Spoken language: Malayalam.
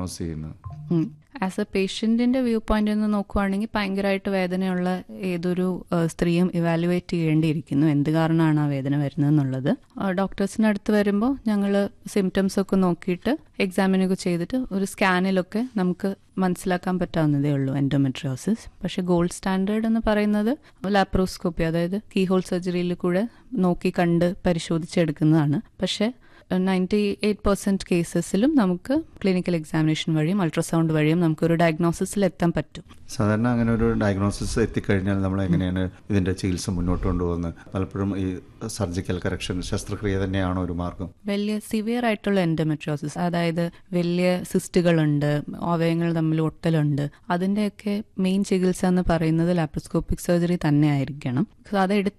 ഡയഗ്നോസ് ചെയ്യുന്നത് ആസ് എ പേഷ്യന്റിന്റെ വ്യൂ പോയിന്റ് നിന്ന് നോക്കുവാണെങ്കിൽ ഭയങ്കരമായിട്ട് വേദനയുള്ള ഏതൊരു ആ, സ്ത്രീയും ഇവാലുവേറ്റ് ചെയ്യേണ്ടിയിരിക്കുന്നു എന്ത് കാരണമാണ് ആ വേദന വരുന്നതെന്നുള്ളത് ഡോക്ടേഴ്സിന് അടുത്ത് വരുമ്പോൾ ഞങ്ങൾ സിംറ്റംസ് ഒക്കെ നോക്കിയിട്ട് എക്സാമിനൊക്കെ ചെയ്തിട്ട് ഒരു സ്കാനിലൊക്കെ നമുക്ക് മനസ്സിലാക്കാൻ പറ്റാവുന്നതേ ഉള്ളൂ എൻഡോമെട്രിയോസിസ് പക്ഷെ ഗോൾഡ് സ്റ്റാൻഡേർഡ് എന്ന് പറയുന്നത് ലാപ്രോസ്കോപ്പി അതായത് കീഹോൾ സർജറിയിൽ കൂടെ നോക്കി കണ്ട് പരിശോധിച്ചെടുക്കുന്നതാണ് പക്ഷെ നയൻറ്റി എയ്റ്റ് പെർസെന്റ് കേസസിലും നമുക്ക് ക്ലിനിക്കൽ എക്സാമിനേഷൻ വഴിയും അൾട്രാസൗണ്ട് വഴിയും നമുക്കൊരു ഡയഗ്നോസിസിൽ എത്താൻ പറ്റും സാധാരണ അങ്ങനെ ഒരു ഡയഗ്നോസിസ് എത്തിക്കഴിഞ്ഞാൽ നമ്മൾ എങ്ങനെയാണ് ഇതിന്റെ ചികിത്സ മുന്നോട്ട് കൊണ്ടുപോകുന്നത് പലപ്പോഴും ഈ സർജിക്കൽ കറക്ഷൻ ശസ്ത്രക്രിയ തന്നെയാണോ ഒരു മാർഗം വലിയ സിവിയർ ആയിട്ടുള്ള എൻഡോമെട്രോസിസ് അതായത് വലിയ സിസ്റ്റുകളുണ്ട് അവയവങ്ങൾ തമ്മിൽ ഒട്ടലുണ്ട് അതിന്റെയൊക്കെ മെയിൻ ചികിത്സ എന്ന് പറയുന്നത് ലാപ്രോസ്കോപ്പിക് സർജറി തന്നെ ആയിരിക്കണം അത് എടുത്തു